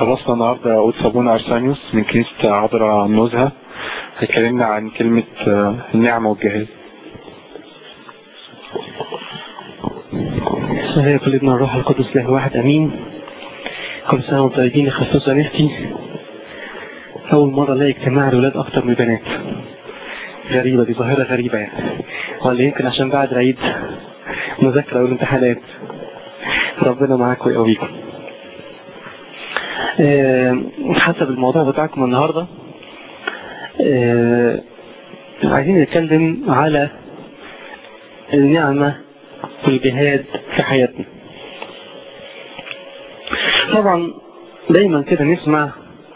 خلصنا النهاردة قدس أبونا أرسانيوس من كنيسة عذراء النزهة هيكلمنا عن كلمة النعمة والجهاز صحيح كل ابن الروح القدس له واحد أمين كل سنة وانتم طيبين خصوصا نفتي أول مرة ألاقي اجتماع الولاد أكتر من البنات غريبة دي ظاهرة غريبة يعني ولا يمكن عشان بعد العيد مذاكرة والامتحانات ربنا معاكم ويقويكم أه حسب الموضوع بتاعكم النهاردة أه عايزين نتكلم على النعمة والجهاد في حياتنا طبعا دايما كده نسمع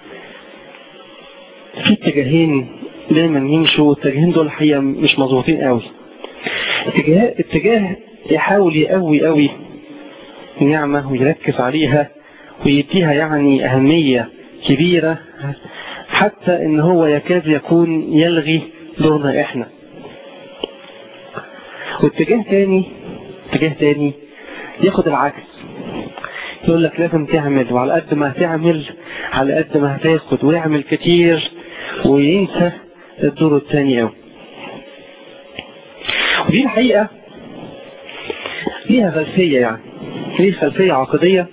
في اتجاهين دايما يمشوا الاتجاهين دول الحقيقة مش مظبوطين قوي اتجاه, اتجاه يحاول يقوي قوي النعمة ويركز عليها ويديها يعني أهمية كبيرة حتى ان هو يكاد يكون يلغي دورنا احنا واتجاه تاني اتجاه تاني ياخد العكس يقول لك لازم تعمل وعلى قد ما هتعمل على قد ما هتاخد ويعمل كتير وينسى الدور الثاني قوي ودي الحقيقة ليها خلفية يعني ليها خلفية عقدية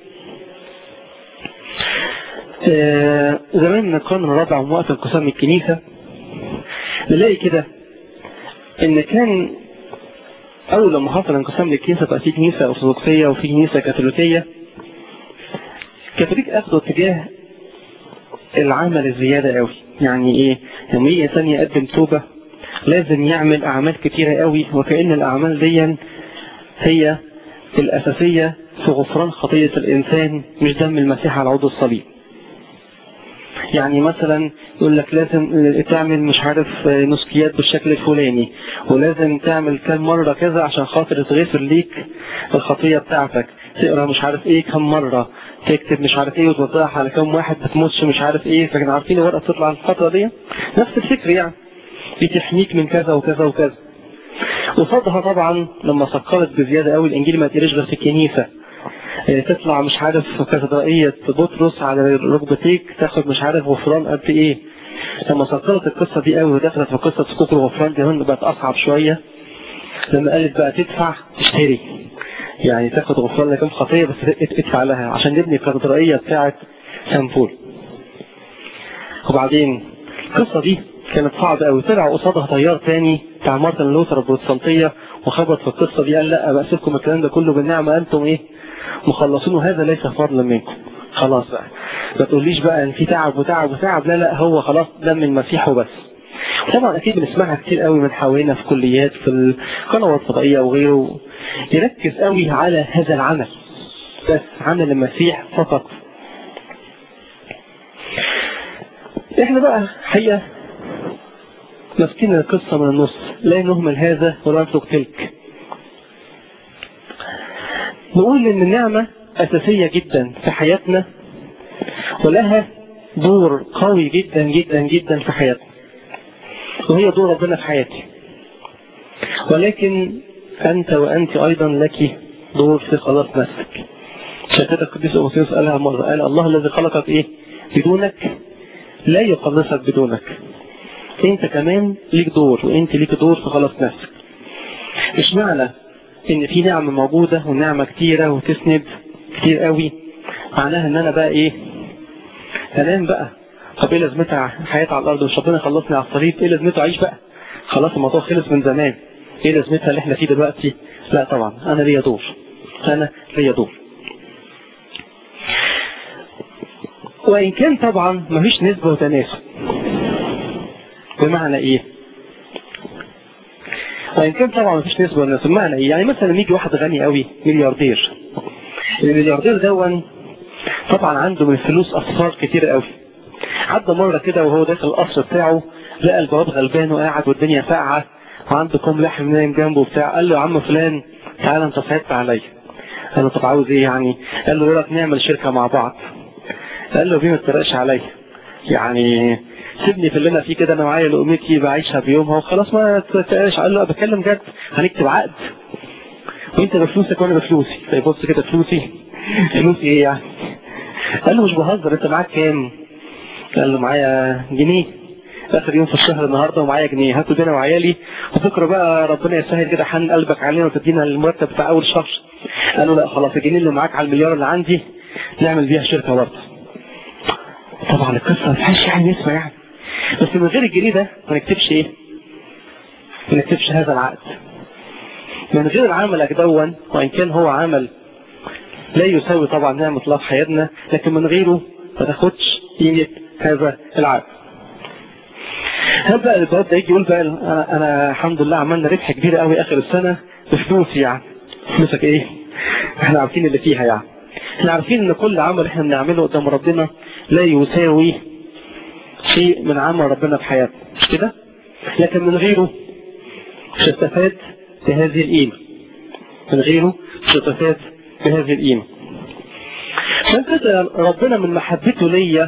آه زمان من القرن الرابع من وقت انقسام الكنيسة نلاقي كده ان كان اول لما حصل انقسام للكنيسة بقى في كنيسة ارثوذكسية وفي كنيسة كاثوليكية الكاثوليك اخذوا اتجاه العمل الزيادة قوي يعني ايه لما يجي انسان يقدم توبة لازم يعمل اعمال كتيرة قوي وكأن الاعمال دي هي الاساسية في غفران خطية الانسان مش دم المسيح على عود الصليب يعني مثلا يقول لك لازم تعمل مش عارف نسكيات بالشكل الفلاني ولازم تعمل كم مرة كذا عشان خاطر تغفر ليك الخطية بتاعتك تقرا مش عارف ايه كم مرة تكتب مش عارف ايه وتوزعها على كم واحد بتموتش مش عارف ايه فكان عارفين الورقة تطلع الفترة دي نفس الفكر يعني بتحميك من كذا وكذا وكذا قصادها طبعا لما سكرت بزيادة قوي الانجيل ما تقريش غير في الكنيسة تطلع مش عارف كاتدرائية بطرس على ركبتيك تاخد مش عارف غفران قد ايه لما سكرت القصة دي قوي ودخلت في قصة سكوك الغفران كمان بقت اصعب شوية لما قالت بقى تدفع تشتري يعني تاخد غفران لكم خطية بس ادفع لها عشان نبني الكاتدرائية بتاعت سامبول وبعدين القصة دي كانت صعبة قوي طلع قصادها تيار تاني بتاع مارتن لوثر البروتستانتية وخبط في القصة دي قال لا بأسفكم الكلام ده كله بالنعمة أنتم إيه مخلصون وهذا ليس فضلا منكم خلاص بقى ما تقوليش بقى ان في تعب وتعب وتعب لا لا هو خلاص دم المسيح وبس طبعا اكيد بنسمعها كتير قوي من حوالينا في كليات في القنوات الفضائيه وغيره يركز قوي على هذا العمل بس عمل المسيح فقط احنا بقى حقيقه ماسكين القصه من النص لا نهمل هذا ولا نترك تلك نقول ان النعمة اساسية جدا في حياتنا ولها دور قوي جدا جدا جدا في حياتنا وهي دور ربنا في حياتي ولكن انت وانت ايضا لك دور في خلاص نفسك عشان كده القديس اغسطينوس قالها مرة قال الله الذي خلقك ايه بدونك لا يخلصك بدونك انت كمان ليك دور وانت ليك دور في خلاص نفسك مش معنى ان في نعمة موجودة ونعمة كتيرة وتسند كتير قوي معناها ان انا بقى ايه انام بقى طب ايه لازمتها حياتي على الارض مش ربنا خلصني على الصليب ايه لازمته اعيش بقى خلاص الموضوع خلص من زمان ايه لازمتها اللي احنا فيه دلوقتي لا طبعا انا ليا دور انا ليا دور وان كان طبعا مفيش نسبة وتناسب بمعنى ايه وإن كان طبعا مفيش نسبة ولا معنى إيه يعني مثلا يجي واحد غني قوي ملياردير الملياردير دون طبعا عنده من الفلوس أصفار كتير قوي عدى مرة كده وهو داخل القصر بتاعه لقى البواب غلبان وقاعد والدنيا ساقعة وعنده كوم لحم نايم جنبه بتاع قال له يا عم فلان تعالى انت صعبت عليا قال له طب عاوز ايه يعني قال له ايه نعمل شركة مع بعض قال له بيه ما تترقش عليا يعني سيبني في اللي انا فيه كده انا معايا لقمتي بعيشها بيومها وخلاص ما تتقاش قال له بتكلم جد هنكتب عقد وانت بفلوسك وانا بفلوسي فيبص كده فلوسي فلوسي ايه يعني قال له مش بهزر انت معاك كام قال له معايا جنيه اخر يوم في الشهر النهارده ومعايا جنيه هاته بينا وعيالي وبكره بقى ربنا يسهل كده حن قلبك علينا وتدينا المرتب بتاع اول شهر قال له لا خلاص الجنيه اللي معاك على المليار اللي عندي نعمل بيها شركه برضه طبعا القصه ما فيهاش يعني نسمع يعني بس من غير الجنيه ده ما نكتبش ايه؟ ما نكتبش هذا العقد من غير عملك دون وان كان هو عمل لا يساوي طبعا نعمة الله في حياتنا لكن من غيره ما تاخدش قيمة هذا العقد هل بقى الباب ده يجي يقول بقى انا انا الحمد لله عملنا ربح كبير قوي اخر السنه بفلوس يعني فلوسك ايه؟ احنا عارفين اللي فيها يعني احنا عارفين ان كل عمل احنا بنعمله قدام ربنا لا يساوي شيء من عمل ربنا في حياتنا مش كده؟ لكن من غيره مش هستفاد بهذه القيمه من غيره مش هستفاد بهذه القيمه فكده ربنا من محبته ليا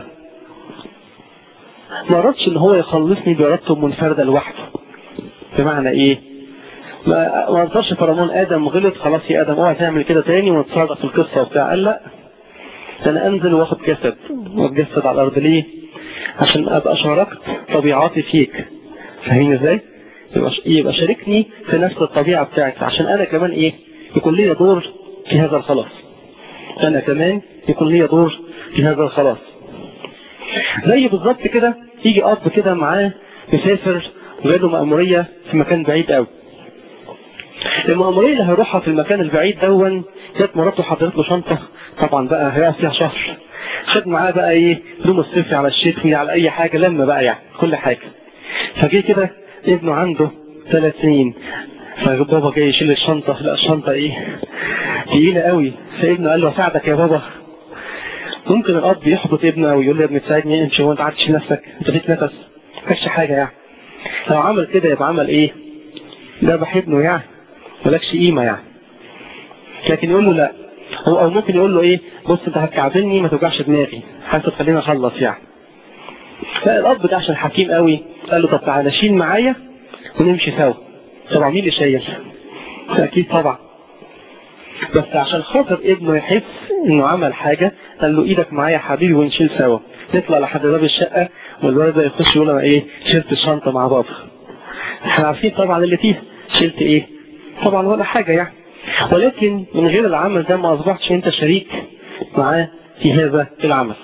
ما أردش إن هو يخلصني بإرادته منفردة لوحده بمعنى إيه؟ ما ما أنصرش فرعون آدم غلط خلاص يا آدم اوعى تعمل كده تاني ونتصرف في القصة وبتاع قال لا ده أنا أنزل وآخد جسد وأتجسد على الأرض ليه؟ عشان أبقى شاركت طبيعاتي فيك فاهمين إزاي؟ يبقى يبقى شاركني في نفس الطبيعة بتاعتي عشان أنا كمان إيه؟ يكون لي دور في هذا الخلاص أنا كمان يكون لي دور في هذا الخلاص زي بالظبط كده يجي اب كده معاه مسافر وجاله مأمورية في مكان بعيد قوي المأمورية اللي هيروحها في المكان البعيد دون جت مراته حضرت له شنطة طبعا بقى هيقعد فيها شهر خد معاه بقى ايه لوم الصيفي على الشتوي على اي حاجة لما بقى يعني كل حاجة فجه كده ابنه عنده ثلاث سنين فبابا جاي يشيل الشنطة لا الشنطة ايه تقيلة قوي فابنه قال له اساعدك يا بابا ممكن الاب يحبط ابنه ويقول له يا ابني تساعدني انت هو انت عارف تشيل نفسك انت فيك نفس ما حاجه يعني لو عمل كده يبقى عمل ايه ذبح ابنه يعني مالكش قيمه يعني لكن يقول له لا هو او ممكن يقول له ايه بص انت هتكعبلني ما توجعش دماغي حاسس تخليني اخلص يعني فالاب ده عشان حكيم قوي قال له طب تعالى شيل معايا ونمشي سوا طبعا مين اللي شايل اكيد طبعا بس عشان خاطر ابنه يحس انه عمل حاجة قال له ايدك معايا يا حبيبي ونشيل سوا نطلع لحد باب الشقة والولد ده يخش يقول انا ايه شلت الشنطة مع بابا احنا عارفين طبعا اللي فيها شلت ايه طبعا ولا حاجة يعني ولكن من غير العمل ده ما اصبحتش انت شريك معاه في هذا العمل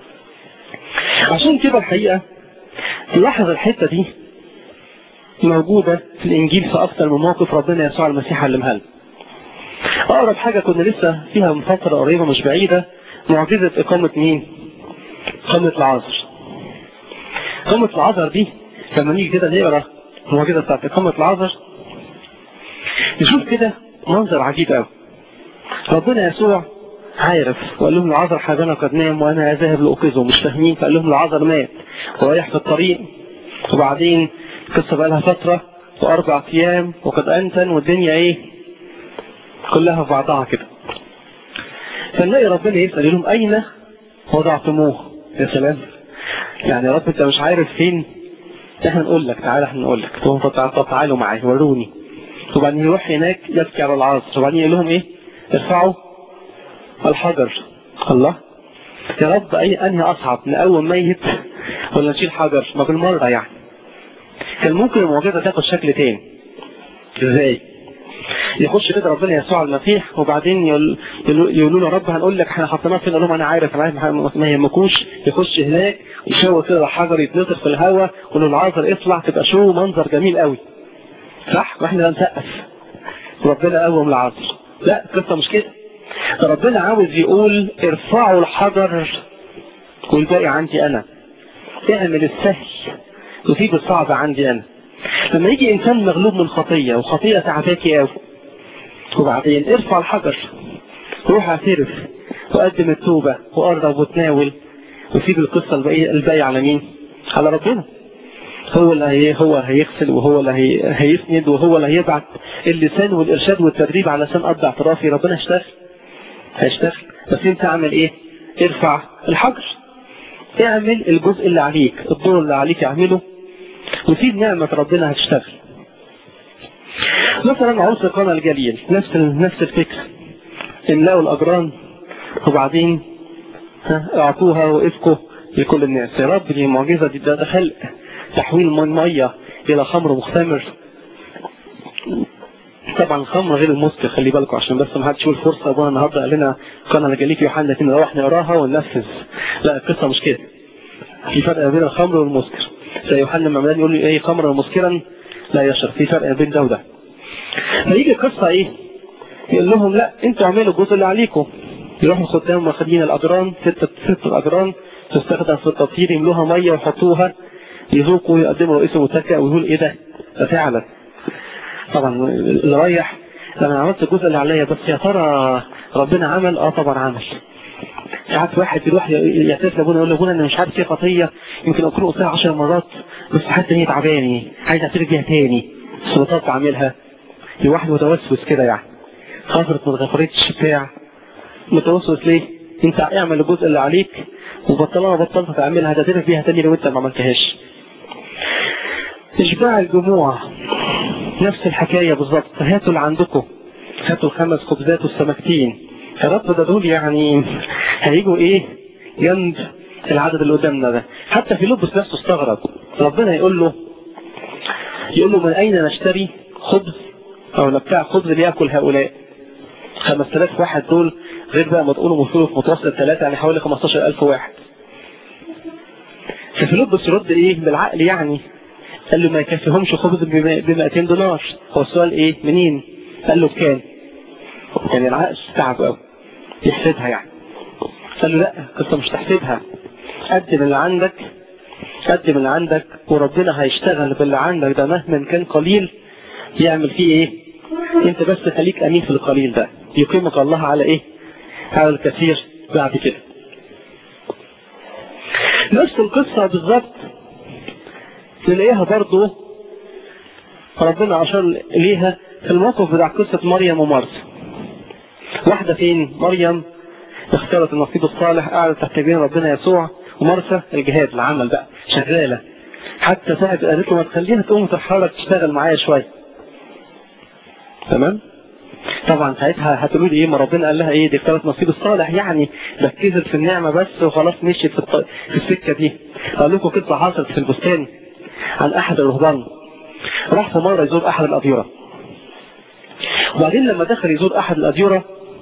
عشان كده الحقيقة تلاحظ الحتة دي موجودة في الانجيل في اكثر من موقف ربنا يسوع المسيح علمها لنا أقرب حاجة كنا لسه فيها من فترة قريبة مش بعيدة معجزة إقامة مين؟ إقامة العذر. إقامة العذر دي لما نيجي كده نقرا المعجزة بتاعت إقامة العذر نشوف كده منظر عجيب قوي. ربنا يسوع عارف وقال لهم العذر حبانا قد نام وأنا ذاهب لأوقظه مش فاهمين فقال لهم العذر مات ورايح في الطريق وبعدين القصة بقى لها فترة وأربع أيام وقد أنتن والدنيا إيه؟ كلها في بعضها كده فنلاقي ربنا يسأل لهم أين وضعتموه يا سلام يعني يا رب أنت مش عارف فين احنا نقول لك تعالى احنا نقول لك طب تعالوا معايا وروني وبعدين يروح هناك يبكي على العصر وبعدين يقول لهم ايه ارفعوا الحجر الله يا رب اي انهي اصعب نقوم ميت ولا نشيل حجر ما بالمره يعني كان ممكن المعجزه تاخد شكل تاني ازاي يخش كده ربنا يسوع المسيح وبعدين يقولوا له رب هنقول لك احنا حطيناه فين قال لهم انا عارف انا عارف ما يهمكوش يخش هناك يشاور كده الحجر يتنطر في الهواء ويقول له العذر اطلع تبقى شو منظر جميل قوي صح واحنا هنسقف ربنا قوم العذر لا القصه مش كده ربنا عاوز يقول ارفعوا الحجر والباقي عندي انا اعمل السهل وسيب الصعب عندي انا لما يجي انسان مغلوب من خطيه وخطيه تعباكي قوي وبعدين ارفع الحجر روح اعترف وقدم التوبة وقرب وتناول وسيب القصة الباقية الباقية على مين؟ على ربنا هو اللي هي هو هيغسل وهو اللي هي هيسند وهو اللي هيبعت اللسان والإرشاد والتدريب علشان أقضي اعترافي ربنا هيشتغل هيشتغل بس أنت اعمل إيه؟ ارفع الحجر اعمل الجزء اللي عليك الدور اللي عليك اعمله وسيب نعمة ربنا هتشتغل مثلا عروس قنا الجليل نفس نفس الفكر املأوا الأجران وبعدين ها اعطوها وافكوا لكل الناس يا رب دي معجزة دي ده, ده خلق تحويل من مية الى خمر مختمر طبعا الخمر غير المسكر خلي بالكم عشان بس ما حدش يقول فرصة ابونا النهارده قال لنا كان انا جاليك يوحنا كده نروح نقراها وننفذ لا القصة مش كده في فرق بين الخمر والمسكر زي يوحنا المعمدان يقول لي ايه خمرا مسكرا لا يشرب في فرق بين ده وده فيجي القصة ايه يقول لهم لا انتوا اعملوا الجزء اللي عليكم يروحوا الخدام واخدين الأجران ستة ستة أجران تستخدم في التطهير يملوها مية ويحطوها يذوقوا ويقدموا رئيس المتكئ ويقول ايه ده ده فعلا طبعا اللي رايح انا عملت الجزء اللي عليا بس يا ترى ربنا عمل اه طبعا عمل ساعات واحد يروح يعترف لابونا يقول لابونا انا مش عارف ايه خطيه يمكن اكون قلتها 10 مرات بس حاسس ان هي تعباني عايز اعترف بيها تاني السلطات اعملها لواحد متوسوس كده يعني غفرت ما اتغفرتش بتاع متوسوس ليه؟ انت اعمل الجزء اللي عليك وبطلها بطلت تعملها هتعترف بيها تاني لو انت ما عملتهاش اشباع الجموع نفس الحكاية بالظبط هاتوا اللي عندكم هاتوا الخمس خبزات والسمكتين يا رب ده دول يعني هيجوا ايه جنب العدد اللي قدامنا ده حتى في لبس نفسه استغرب ربنا يقول له يقول له من اين نشتري خبز او بتاع خبز ليأكل هؤلاء 5000 واحد دول غير بقى ما تقولوا مصروف متوسط ثلاثة يعني حوالي 15000 واحد ففيلبس يرد ايه بالعقل يعني قال له ما يكفيهمش خبز ب 200 دولار هو السؤال ايه منين قال له بكام يعني العقل تعب قوي يحسبها يعني قال له لا انت مش تحسبها قدم اللي عندك قدم اللي عندك وربنا هيشتغل باللي عندك ده مهما كان قليل يعمل فيه ايه انت بس خليك امين في القليل ده يقيمك الله على ايه على الكثير بعد كده نفس القصة بالظبط نلاقيها برضو ربنا أشار إليها في الموقف بتاع قصة مريم ومرسى واحدة فين مريم اختارت النصيب الصالح قعدت تحت بين ربنا يسوع ومرسى الجهاد العمل بقى شغالة حتى ساعة قالت له ما تخليها تقوم تتحرك تشتغل معايا شوية تمام طبعا ساعتها هتقولوا لي ايه ما ربنا قال لها ايه دي اختارت نصيب الصالح يعني ركزت في النعمة بس وخلاص مشيت في, الط... في السكة دي قال لكم قصة حصلت في البستان عن احد الرهبان راح في مرة يزور احد الاديرة وبعدين لما دخل يزور احد الاديرة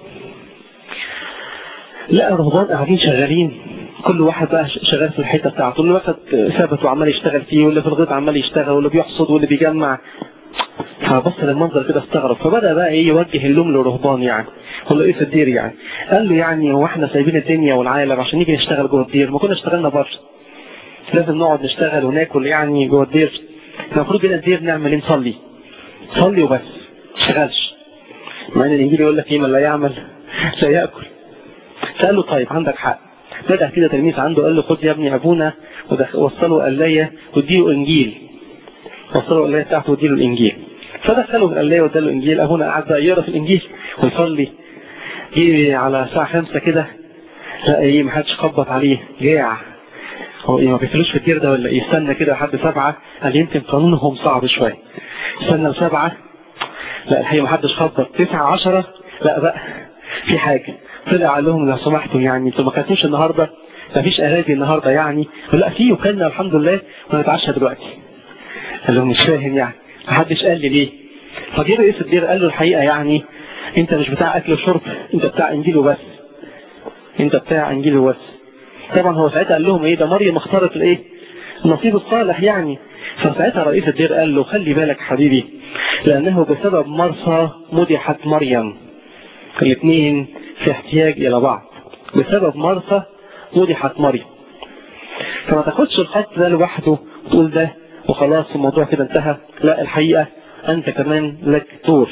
لقى الرهبان قاعدين شغالين كل واحد بقى شغال في الحته بتاعته اللي واخد ثابت وعمال يشتغل فيه واللي في الغيط عمال يشتغل واللي بيحصد واللي بيجمع فبص للمنظر كده استغرب فبدأ بقى ايه يوجه اللوم للرهبان يعني قال له ايه في الدير يعني قال له يعني هو احنا سايبين الدنيا والعالم عشان نيجي نشتغل جوه الدير ما كنا اشتغلنا بره لازم نقعد نشتغل وناكل يعني جوه الدير المفروض جينا الدير نعمل ايه نصلي صلي وبس ما مع ان الانجيل يقول لك ايه من لا يعمل لا ياكل فقال له طيب عندك حق بدأ كده تلميذ عنده قال له خد يا ابني ابونا وصله قلايه واديله انجيل وصله القلايه بتاعته واديله الانجيل فدخله القلايه واداله الانجيل ابونا قعد بقى يقرا في الانجيل ويصلي جه على الساعه 5 كده لا ايه ما حدش خبط عليه جاع هو ايه ما بيفلوش في الدير ده ولا ايه استنى كده لحد سبعة قال يمكن قانونهم صعب شويه استنى لسبعة لا الحقيقه ما حدش خبط تسعة عشرة لا بقى في حاجه طلع قال لهم لو سمحتوا يعني انتوا ما كنتوش النهارده ما فيش اراضي النهارده يعني لا في وكلنا الحمد لله ونتعشى دلوقتي قال لهم مش فاهم يعني ما حدش قال لي ليه فجه رئيس الدير قال له الحقيقه يعني انت مش بتاع اكل وشرب انت بتاع انجيل وبس انت بتاع انجيل وبس طبعا هو ساعتها قال لهم ايه ده مريم اختارت الايه النصيب الصالح يعني فساعتها رئيس الدير قال له خلي بالك حبيبي لانه بسبب مرسى مدحت مريم الاثنين في احتياج الى بعض بسبب مرسى مدحت مريم فما تاخدش الخط ده لوحده وتقول ده وخلاص الموضوع كده انتهى لا الحقيقة انت كمان لك دور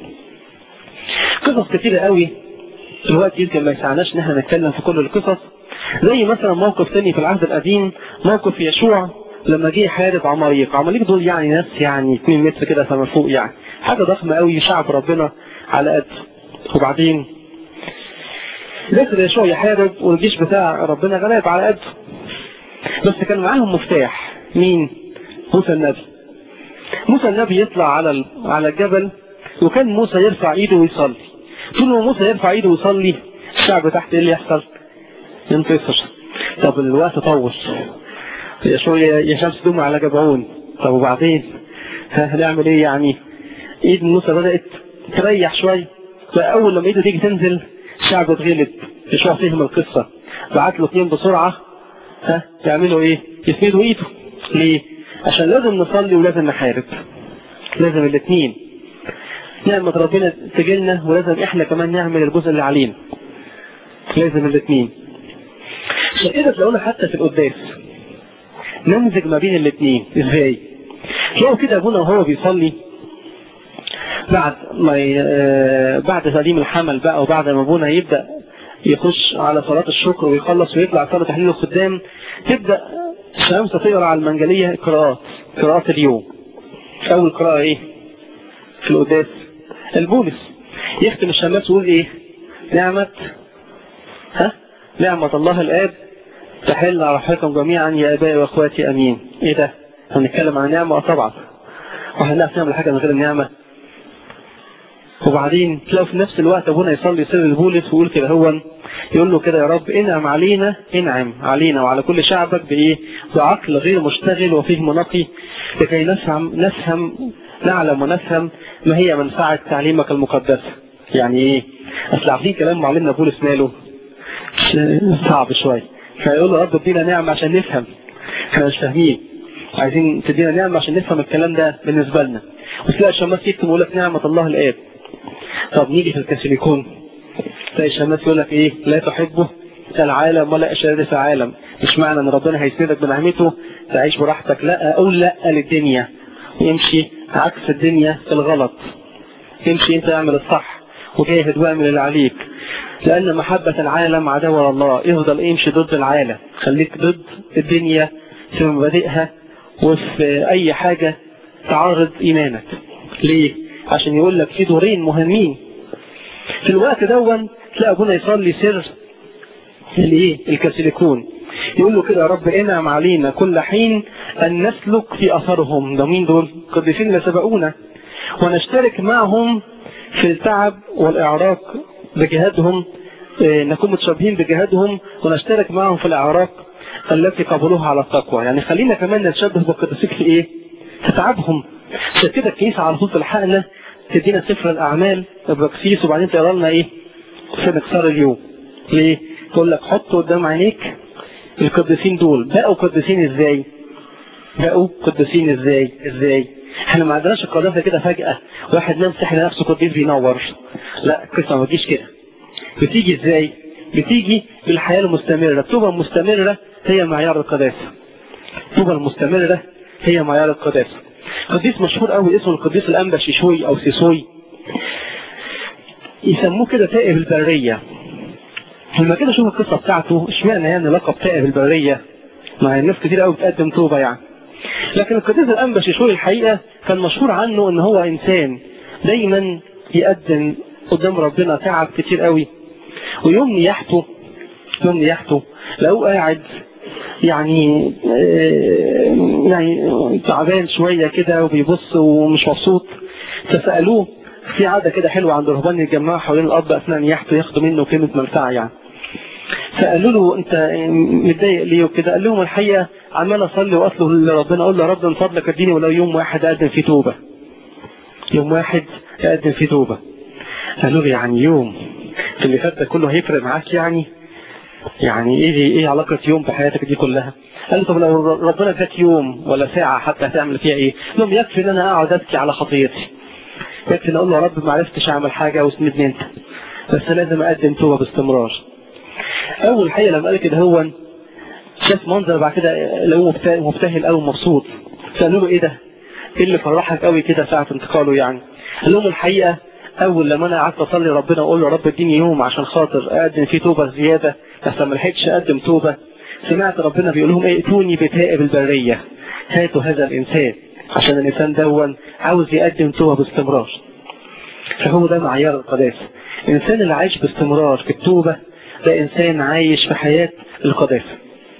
قصص كتيرة قوي الوقت يمكن ما يسعناش ان احنا نتكلم في كل القصص زي مثلا موقف تاني في العهد القديم موقف يشوع لما جه يحارب عماليق عماليق دول يعني ناس يعني 2 متر كده فما فوق يعني حاجة ضخمة قوي شعب ربنا على قد وبعدين دخل يشوع يحارب والجيش بتاع ربنا غلب على قده بس كان معاهم مفتاح مين موسى النبي موسى النبي يطلع على على الجبل وكان موسى يرفع ايده ويصلي طول ما موسى يرفع ايده ويصلي الشعب تحت ايه اللي يحصل ينتصر طب الوقت طول يا شوية يا شمس دوم على جبعون طب وبعدين ها هنعمل ايه يعني ايد موسى بدأت تريح شوية فأول لما ايده تيجي تنزل الشعب اتغلب يشوع فيهم القصة بعت له اثنين بسرعة ها يعملوا ايه يسندوا ايده ليه عشان لازم نصلي ولازم نحارب لازم الاثنين نعمة ربنا تجيلنا ولازم احنا كمان نعمل الجزء اللي علينا لازم الاثنين عشان كده تلاقونا حتى في القداس نمزج ما بين الاثنين ازاي تلاقوا كده ابونا وهو بيصلي بعد ما ي... بعد تقديم الحمل بقى وبعد ما ابونا يبدا يخش على صلاة الشكر ويخلص ويطلع صلاة تحليل الخدام تبدأ شمسة تقرا على المنجلية قراءات قراءات اليوم أول قراءة إيه؟ في القداس البولس يختم الشماس ويقول إيه؟ نعمة ها؟ نعمة الله الآب تحل على حيكم جميعا يا آبائي وأخواتي أمين إيه ده؟ هنتكلم عن نعمة طبعا وهنعرف نعمل حاجة من غير النعمة وبعدين تلاقوا في نفس الوقت ابونا يصلي سر البولس ويقول كده هو يقول له كده يا رب انعم علينا انعم علينا وعلى كل شعبك بايه بعقل غير مشتغل وفهم نقي لكي نفهم نفهم نعلم ونفهم ما هي منفعة تعليمك المقدسة يعني ايه اصل عارفين كلام معلمنا بولس ماله صعب شوية فيقول له رب ادينا نعمة عشان نفهم احنا مش فاهمين عايزين تدينا نعمة عشان نفهم الكلام ده بالنسبة لنا وتلاقي الشماس يكتب يقول لك نعمة الله الآب طب نيجي في الكاثوليكون تلاقي الشماس يقول لك ايه لا تحبه العالم ولا اشارة العالم مش معنى ان ربنا هيسندك بنعمته تعيش براحتك لا اقول لا للدنيا يمشي عكس الدنيا في الغلط يمشي انت اعمل الصح وجاهد واعمل اللي عليك لان محبة العالم عداوة الله يفضل يمشي ضد العالم خليك ضد الدنيا في مبادئها وفي اي حاجة تعارض ايمانك ليه عشان يقول لك في دورين مهمين في الوقت دون تلاقي ابونا يصلي سر الايه الكاثوليكون يقول له كده يا رب انعم علينا كل حين ان نسلك في اثرهم ده مين دول قديسين اللي سبقونا ونشترك معهم في التعب والاعراق بجهادهم نكون متشابهين بجهادهم ونشترك معهم في الاعراق التي قبلوها على التقوى يعني خلينا كمان نتشبه بالقديسين في ايه في تعبهم عشان كده الكنيسه على طول تلحقنا تدينا سفر الاعمال البكسيس وبعدين تقرا لنا ايه في مكسار اليوم ليه تقول لك حط قدام عينيك القديسين دول بقوا قديسين ازاي بقوا قديسين ازاي ازاي احنا ما عندناش القداسه كده فجاه واحد نمسح لنفسه قديس بينور لا القصه ما تجيش كده بتيجي ازاي بتيجي بالحياه المستمره التوبه المستمره هي معيار القداسه التوبه المستمره هي معيار القداسه قديس مشهور قوي اسمه القديس الانبا شيشوي او سيسوي يسموه كده تائب البريه لما كده شوف القصه بتاعته اشمعنى يعني لقب تائب البريه مع الناس كتير قوي بتقدم توبه يعني لكن القديس الانبا شيشوي الحقيقه كان مشهور عنه ان هو انسان دايما يقدم قدام ربنا تعب كتير قوي ويوم نياحته يوم نياحته لو قاعد يعني يعني تعبان شوية كده وبيبص ومش مبسوط فسألوه في عادة كده حلوة عند الرهبان يتجمعوا حوالين الأرض أثناء نياحته ياخدوا منه كلمة منفعة يعني فقالوا له أنت متضايق ليه وكده قال لهم الحقيقة عمال أصلي وأطلب لربنا أقول له يا رب من فضلك اديني ولو يوم واحد أقدم فيه توبة يوم واحد أقدم فيه توبة قالوا له يعني يوم اللي فات ده كله هيفرق معاك يعني يعني ايه دي ايه علاقة يوم في حياتك دي كلها قال له طب لو ربنا اداك يوم ولا ساعة حتى هتعمل فيها ايه لهم يكفي ان انا اقعد ابكي على خطيتي يكفي ان اقول له يا رب ما عرفتش اعمل حاجة واسندني انت بس لازم اقدم توبة باستمرار اول حاجة لما قال كده هو شاف منظر بعد كده لقوه مبتهل قوي مبسوط فقالوا له ايه ده ايه اللي فرحك قوي كده ساعة انتقاله يعني قال لهم الحقيقة اول لما انا قعدت اصلي ربنا اقول له رب اديني يوم عشان خاطر اقدم فيه توبة زيادة بس ما لحقتش اقدم توبة سمعت ربنا بيقول لهم ائتوني بتائب البرية هاتوا هذا الانسان عشان الانسان دون عاوز يقدم توبة باستمرار فهو ده معيار القداسة الانسان اللي عايش باستمرار في التوبة ده انسان عايش في حياة القداسة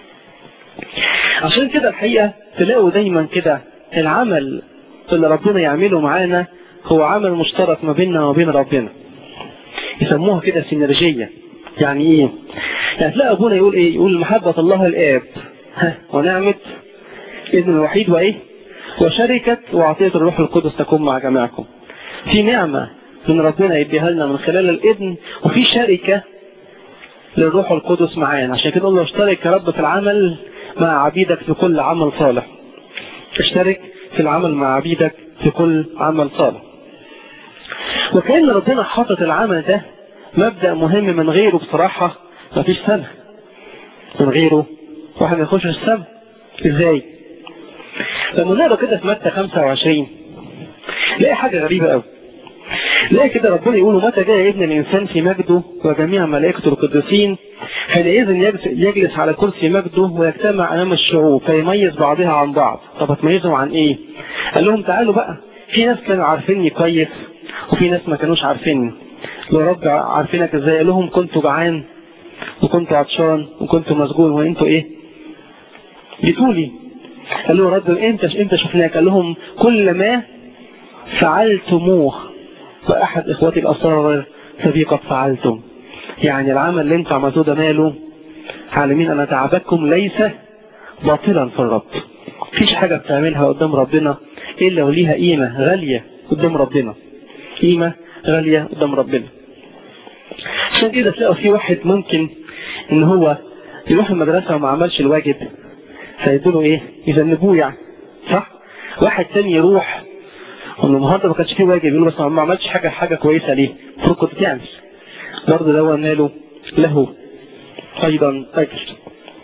عشان كده الحقيقة تلاقوا دايما كده العمل اللي ربنا يعمله معانا هو عمل مشترك ما بيننا وبين ربنا يسموها كده سينرجية يعني ايه يعني تلاقي ابونا يقول ايه يقول محبة الله الاب ها ونعمة ابن الوحيد وايه وشركة وعطية الروح القدس تكون مع جميعكم في نعمة من ربنا يديها لنا من خلال الابن وفي شركة للروح القدس معانا عشان كده نقول له اشترك يا رب في العمل مع عبيدك في كل عمل صالح اشترك في العمل مع عبيدك في كل عمل صالح وكأن ربنا حاطط العمل ده مبدأ مهم من غيره بصراحة مفيش سنة من غيره واحد ما يخش السماء ازاي لما نقرا كده في متى 25 نلاقي حاجة غريبة قوي نلاقي كده ربنا يقول متى جاء ابن الإنسان في مجده وجميع ملائكته القديسين حينئذ يجلس على كرسي مجده ويجتمع أمام الشعوب فيميز بعضها عن بعض طب هتميزهم عن إيه؟ قال لهم تعالوا بقى في ناس كانوا عارفيني كويس وفي ناس ما كانوش عارفيني يا رب عارفينك ازاي قال لهم كنت جعان وكنت عطشان وكنت مسجون وانتوا ايه جيتولي قال له رب انت انت شفناك قال لهم كل ما فعلتموه واحد اخواتي الاصغر فبي قد فعلتم يعني العمل اللي انت عملتوه ده ماله عالمين ان تعبكم ليس باطلا في الرب مفيش حاجة بتعملها قدام ربنا الا وليها قيمة غالية قدام ربنا قيمة غالية قدام ربنا عشان كده تلاقوا في واحد ممكن ان هو يروح المدرسة وما عملش الواجب فيدوله ايه يذنبوه يعني صح واحد تاني يروح انه النهارده ما كانش فيه واجب يقول بس ما عملتش حاجه حاجه كويسه ليه المفروض كنت تعمل برضه ده ماله له ايضا اجر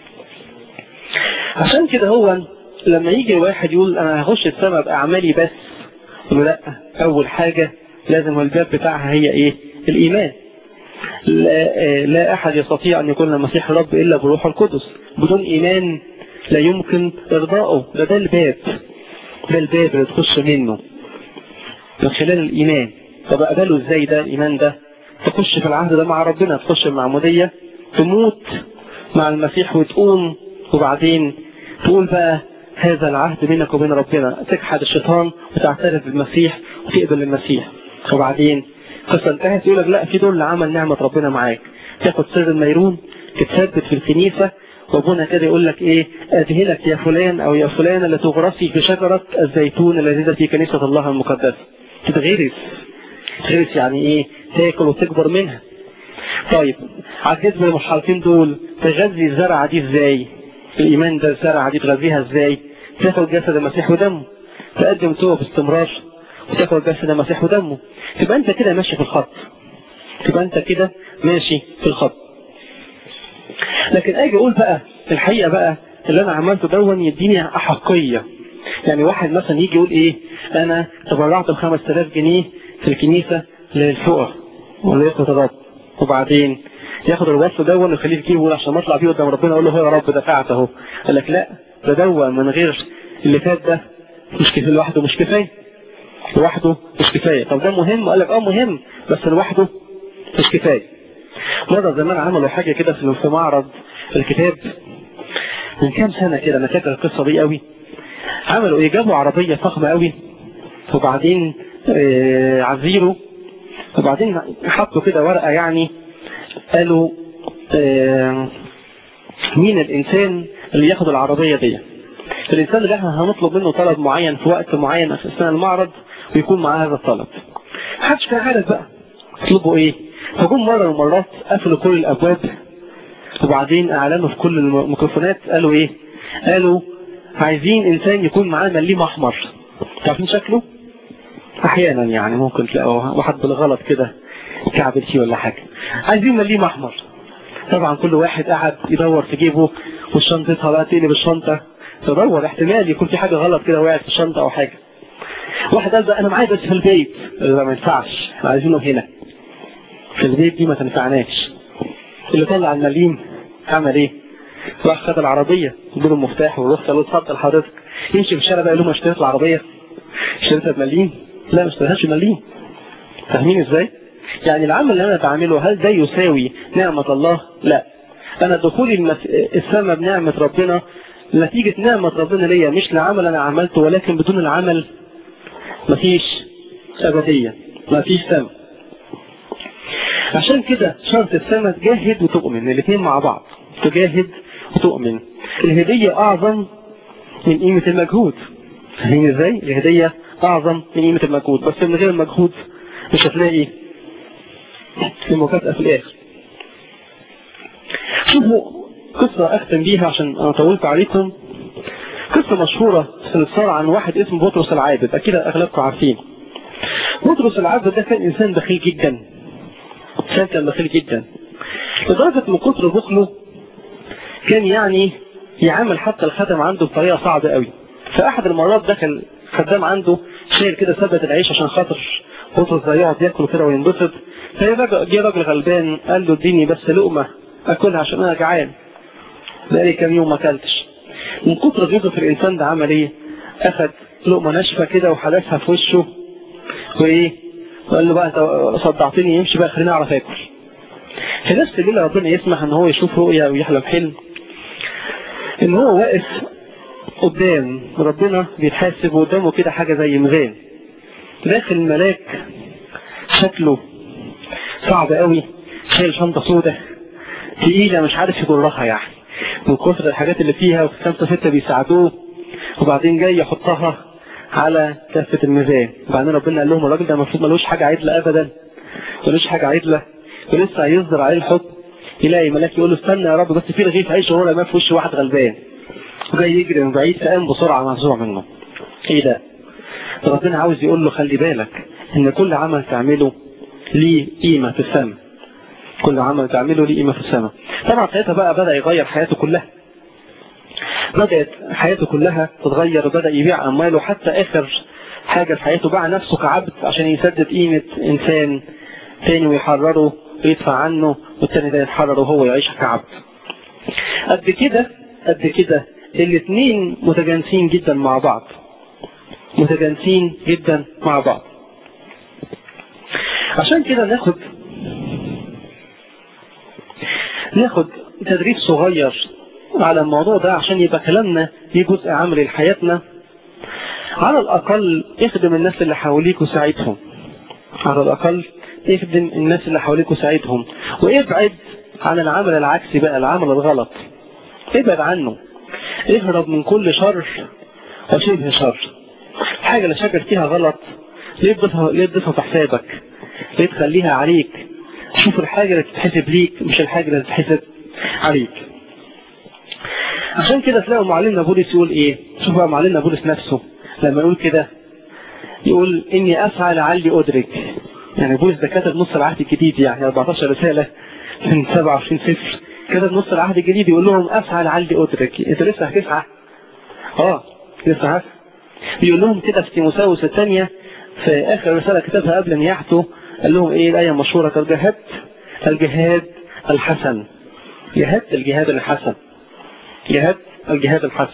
عشان كده هو لما يجي واحد يقول انا هخش السماء باعمالي بس يقول لا اول حاجه لازم الباب بتاعها هي ايه الايمان لا, لا احد يستطيع ان يكون المسيح رب الا بروح القدس بدون ايمان لا يمكن ارضائه ده ده الباب ده الباب اللي تخش منه من خلال الإيمان طب أقبله إزاي ده الإيمان ده تخش في العهد ده مع ربنا تخش المعمودية تموت مع المسيح وتقوم وبعدين تقول بقى هذا العهد بينك وبين ربنا تجحد الشيطان وتعترف بالمسيح وتقبل المسيح وبعدين قصة انتهت يقول لك لا في دول عمل نعمة ربنا معاك تاخد سر الميرون تتثبت في الكنيسة وابونا كده يقول لك ايه اذهلك يا فلان او يا فلانة لتغرسي في شجرة الزيتون اللذيذة في كنيسة الله المقدسة تتغرس تتغرس يعني ايه تاكل وتكبر منها طيب عجزنا المرحلتين دول تغذي الزرعة دي ازاي الايمان ده الزرعة دي تغذيها ازاي تاخد جسد المسيح ودمه تقدم توبة باستمرار وتاخد جسد المسيح ودمه تبقى انت كده ماشي في الخط تبقى انت كده ماشي في الخط لكن اجي اقول بقى الحقيقة بقى اللي انا عملته دون يديني احقية يعني واحد مثلا يجي يقول ايه انا تبرعت ب 5000 جنيه في الكنيسة للفقراء وليس الرب وبعدين ياخد الوصف دون ويخليه في جيبه عشان اطلع بيه قدام ربنا اقول له هو يا رب دفعت اهو قال لك لا ده دون من غير اللي فات ده مش كفايه لوحده مش كفايه لوحده مش كفايه طب ده مهم قال لك اه مهم بس لوحده مش كفايه مرة زمان عملوا حاجة كده في معرض الكتاب من كام سنة كده انا فاكر القصة دي قوي عملوا ايه جابوا عربية فخمة قوي وبعدين آه عزيروا وبعدين حطوا كده ورقة يعني قالوا آه مين الانسان اللي ياخد العربية دي الانسان اللي احنا هنطلب منه طلب معين في وقت معين في اثناء المعرض ويكون معاه هذا الطلب محدش كان عارف بقى يطلبوا ايه فجم مرة من المرات قفلوا كل الابواب وبعدين اعلنوا في كل الميكروفونات قالوا ايه قالوا عايزين انسان يكون معاه مليم احمر عارفين شكله احيانا يعني ممكن تلاقوا واحد بالغلط كده كعبل فيه ولا حاجة عايزين مليم احمر طبعا كل واحد قاعد يدور في جيبه والشنطتها بقى تقلب الشنطة تدور احتمال يكون في حاجة غلط كده وقعت في الشنطة او حاجة واحد قال انا معايا بس في البيت ده ما ينفعش احنا عايزينه هنا في البيت دي ما تنفعناش اللي طلع المليم عمل ايه راح خد العربية اديله المفتاح والرخصة قال له اتفضل حضرتك يمشي في الشارع بقى يقول له ما اشتريت العربية اشتريتها بمليم لا ما اشتريتهاش بمليم فاهمين ازاي يعني العمل اللي انا بعمله هل ده يساوي نعمة الله لا انا دخولي المس... السماء بنعمة ربنا نتيجة نعمة ربنا ليا مش لعمل انا عملته ولكن بدون العمل مفيش ابدية مفيش سماء عشان كده شرط السنة تجاهد وتؤمن الاثنين مع بعض تجاهد وتؤمن الهدية أعظم من قيمة المجهود فاهمين ازاي؟ الهدية أعظم من قيمة المجهود بس من غير المجهود مش هتلاقي المكافأة في الآخر شوفوا قصة أختم بيها عشان أنا طولت عليكم قصة مشهورة سنتصار عن واحد اسمه بطرس العابد أكيد أغلبكم عارفين بطرس العابد ده كان إنسان بخيل جدا إنسان كان بخيل جدا لدرجة من كتر بخله كان يعني يعامل حتى الخدم عنده بطريقة صعبة قوي فأحد المرات دخل خدام عنده شايل كده ثبت العيش عشان خاطر بطرس ده يقعد ياكل كده وينبسط فجه راجل غلبان قال له اديني بس لقمة أكلها عشان أنا جعان بقالي كام يوم ما أكلتش من كتر غيظه في الإنسان ده عمل إيه؟ أخد لقمة ناشفة كده وحدثها في وشه وإيه؟ وقال له بقى أنت صدعتني يمشي بقى خليني أعرف آكل. في نفس الليلة ربنا يسمح إن هو يشوف رؤيا ويحلم حلم إن هو واقف قدام ربنا بيتحاسب وقدامه كده حاجة زي ميزان داخل الملاك شكله صعب قوي شايل شنطة سودة تقيلة مش عارف يجرها يعني من كثر الحاجات اللي فيها وخمسة ستة بيساعدوه وبعدين جاي يحطها على كافة الميزان وبعدين ربنا قال لهم الراجل ده المفروض ملوش حاجة عدلة أبدا ملوش حاجة عدلة ولسه هيصدر عليه الحكم يلاقي ملاك يقول له استنى يا رب بس في رغيف عيش وهو ما في وش واحد غلبان وجاي يجري من بعيد فقام بسرعة مفزوع منه ايه ده ربنا عاوز يقول له خلي بالك ان كل عمل تعمله ليه قيمة في السماء كل عمل تعمله ليه قيمة في السماء طبعا ساعتها بقى بدأ يغير حياته كلها بدأت حياته كلها تتغير وبدأ يبيع أمواله حتى آخر حاجة في حياته باع نفسه كعبد عشان يسدد قيمة إنسان تاني ويحرره ويدفع عنه والتاني ده يتحرر وهو يعيش كعبد قد كده قد كده الاثنين متجانسين جدا مع بعض متجانسين جدا مع بعض عشان كده ناخد ناخد تدريب صغير على الموضوع ده عشان يبقى كلامنا ليه جزء عملي لحياتنا على الأقل اخدم الناس اللي حواليك وساعدهم على الأقل اخدم الناس اللي حواليك وساعدهم وابعد عن العمل العكسي بقى العمل الغلط ابعد عنه اهرب من كل شر وشبه شر الحاجة اللي شاكر فيها غلط ليه تضيفها ليه تضيفها في حسابك ليه تخليها عليك شوف الحاجة اللي تتحسب ليك مش الحاجة اللي تتحسب عليك عشان كده تلاقوا معلمنا بولس يقول ايه شوف بقى معلمنا بولس نفسه لما يقول كده يقول اني اسعى لعلي ادرك يعني بولس ده كتب نص العهد الجديد يعني 14 رسالة من 27 سفر كتب نص العهد الجديد يقول لهم اسعى لعلي ادرك انت لسه هتسعى اه لسه هتسعى بيقول لهم كده في تيموساوس الثانية في اخر رسالة كتبها قبل نياحته قال لهم ايه الايه المشهورة قد جهدت الجهاد الحسن جهدت الجهاد الحسن جهاد الجهاد الحسن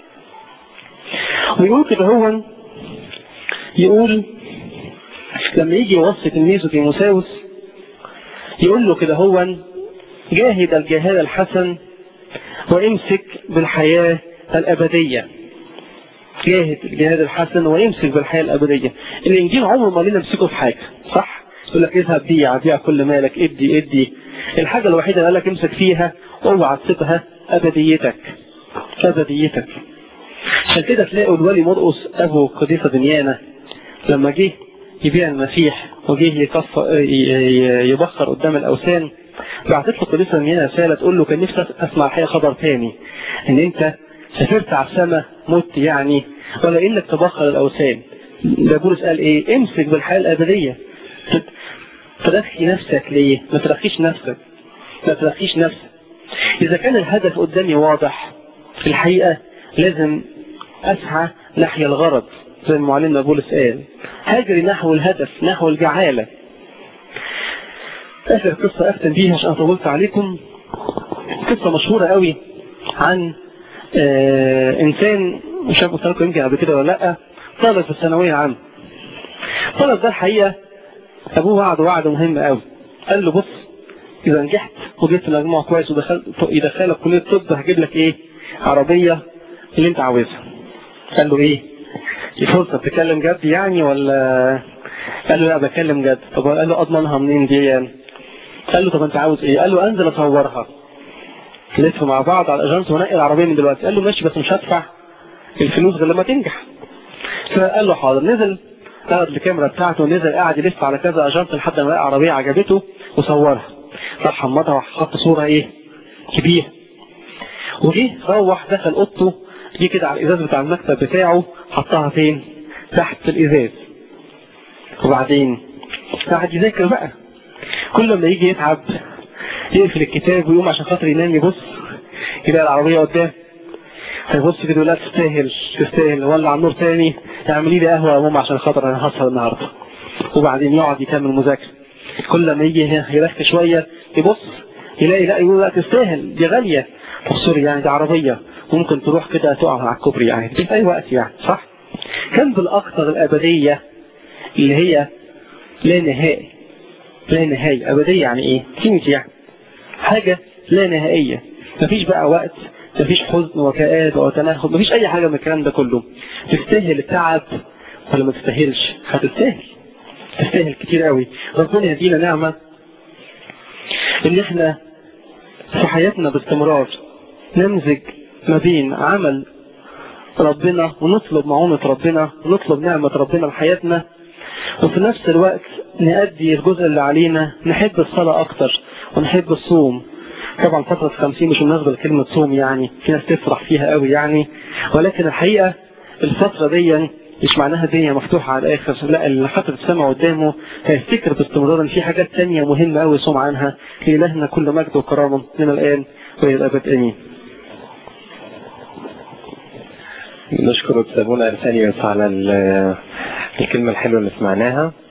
ويقول كده هو يقول لما يجي يوصي تلميذه تيموساوس يقول له كده هو جاهد الجهاد الحسن وامسك بالحياة الأبدية جاهد الجهاد الحسن ويمسك بالحياة الأبدية الإنجيل عمره ما لنا نمسكه في حاجة صح يقول لك اذهب بيع بيع كل مالك ادي ادي الحاجة الوحيدة اللي قال لك امسك فيها اوعى تسيبها أبديتك أبديتك عشان كده تلاقوا الولي مرقص أبو قديسة دنيانا لما جه يبيع المسيح وجه يبخر قدام الأوثان بعتت له قديسة دنيانا رسالة تقول له كان نفسي أسمع الحقيقة خبر تاني إن أنت سافرت على السماء مت يعني ولا إنك تبخر الأوثان ده بولس قال إيه امسك بالحياة الأبدية ترخي نفسك ليه ما ترخيش نفسك ما ترخيش نفسك إذا كان الهدف قدامي واضح في الحقيقة لازم أسعى ناحية الغرض زي ما معلمنا بولس قال هاجري نحو الهدف نحو الجعالة آخر قصة أختم بيها عشان طولت عليكم قصة مشهورة قوي عن آه إنسان مش عارف قلت لكم يمكن قبل كده ولا لأ طالب في الثانوية العامة طالب ده الحقيقة أبوه وعد وعد مهم قوي قال له بص إذا نجحت وجبت مجموع كويس ودخلت يدخلك كلية الطب هجيب لك إيه عربية اللي أنت عاوزها قال له إيه دي فرصة بتتكلم جد يعني ولا قال له لا بتكلم جد طب قال له أضمنها منين دي يعني قال له طب انت عاوز ايه قال له انزل اصورها نلف مع بعض على الاجانس ونقل العربيه من دلوقتي قال له ماشي بس مش هدفع الفلوس غير لما تنجح فقال له حاضر نزل اخذ الكاميرا بتاعته ونزل قاعد يلف على كذا اجانس لحد ما لقى عربيه عجبته وصورها راح حمضها وحط صوره ايه كبيره وجه روح دخل اوضته جه كده على الازاز بتاع المكتب بتاعه حطها فين تحت الازاز وبعدين قعد يذاكر بقى كل ما يجي يتعب يقفل الكتاب ويقوم عشان خاطر ينام يبص يلاقي العربية قدام فيبص كده يقول لا تستاهل تستاهل ولع النور تاني اعملي لي قهوة يا ماما عشان خاطر انا هسهر النهاردة وبعدين يقعد يكمل مذاكرة كل ما يجي يرخي شوية يبص يلاقي لا يقول لا تستاهل دي غالية طب سوري يعني دي عربية ممكن تروح كده تقع على الكوبري يعني في اي وقت يعني صح كان بالاكثر الابدية اللي هي لا نهائي لا نهاية أبدية يعني إيه؟ كلمة يعني حاجة لا نهائية مفيش بقى وقت مفيش حزن وكآبة وتناخد مفيش أي حاجة من الكلام ده كله تستاهل التعب ولا ما تستاهلش هتستاهل تستاهل كتير قوي ربنا يدينا نعمة إن إحنا في حياتنا باستمرار نمزج ما بين عمل ربنا ونطلب معونة ربنا ونطلب نعمة ربنا لحياتنا وفي نفس الوقت نأدي الجزء اللي علينا نحب الصلاة أكتر ونحب الصوم طبعا فترة خمسين مش مناسبة لكلمة صوم يعني في ناس تفرح فيها قوي يعني ولكن الحقيقة الفترة دي مش معناها الدنيا مفتوحة على الآخر لا اللي حاطط السمع قدامه هيفتكر باستمرار ان في حاجات تانية مهمة قوي صوم عنها لإلهنا كل مجد وكرامة من الآن وإلى الأبد آمين نشكر سابونا أرسانيوس على الكلمة الحلوة اللي سمعناها